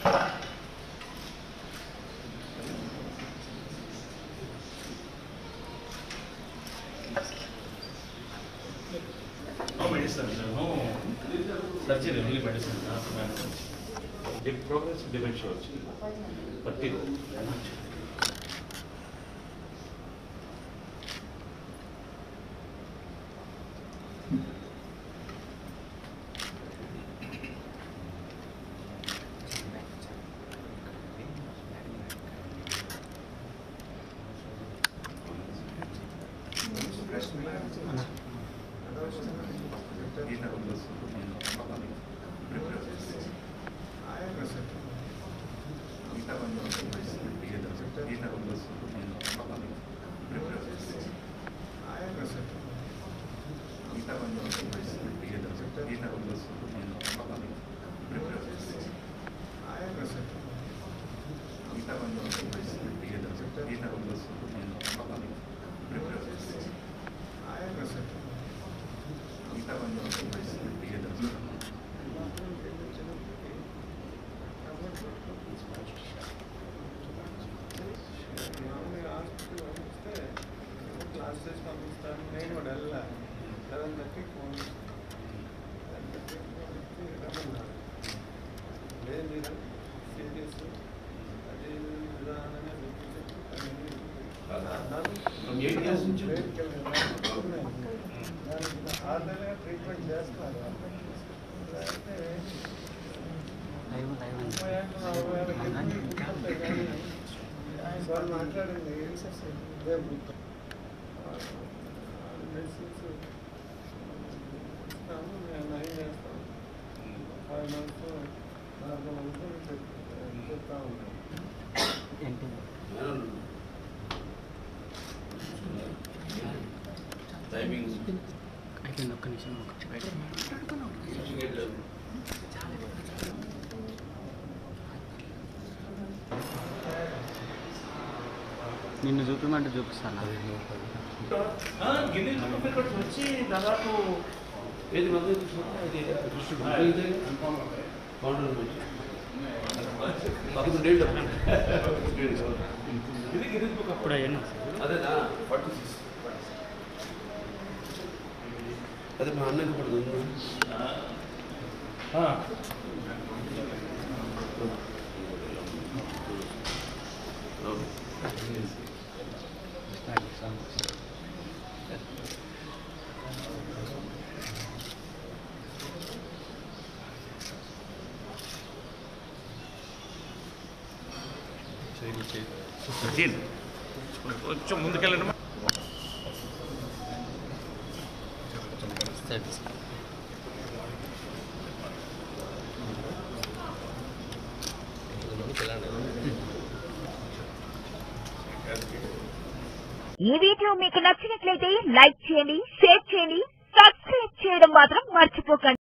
medicine surgery only medicine progress dementia వచ్చింది పత్తి class చేసి పంపిస్తాను నేను కూడా వెళ్ళా eleven thirty phone eleven thirty phone ఇచ్చి రమ్మన్నారు లేదు మీరు సీరియస్ అది విధానంగా From eight years నుంచి ఆర్డర్గా ట్రీట్మెంట్ చేస్తున్నారు అయితే ముప్పై ఏళ్ళు, నలభై ఏళ్ళ కింద గుర్తుంటాయి కానీ ఆయన వాళ్ళు మాట్లాడింది ఇదే గుర్తు మెడిసిన్స్ ఇస్తాము మేము నయం చేస్తాం ఫైవ్ మంత్స్ నాలుగు మంత్స్ చెప్తా ఉన్నాం టైమింగ్ అయిపోయింది ఒక్క నిమిషం నిన్ను చూపిమంటే చూపిస్తాను గిన్నె రికార్డ్స్ వచ్చి దాదాపు ఐదు మంది ఇది కౌంటర్ నుంచి పదకొండు ఏళ్ళు ఇది గిన్నెస్ బుక్ ఇప్పుడు అయ్యాను అదేనా ఫార్టీ సిక్స్ అదే మా అన్నకి పడుతుంది కొంచెం ముందుకెళ్ళండి ఈ వీడియో మీకు నచ్చినట్లయితే లైక్ చేయండి షేర్ చేయండి సబ్స్క్రైబ్ చేయడం మాత్రం మర్చిపోకండి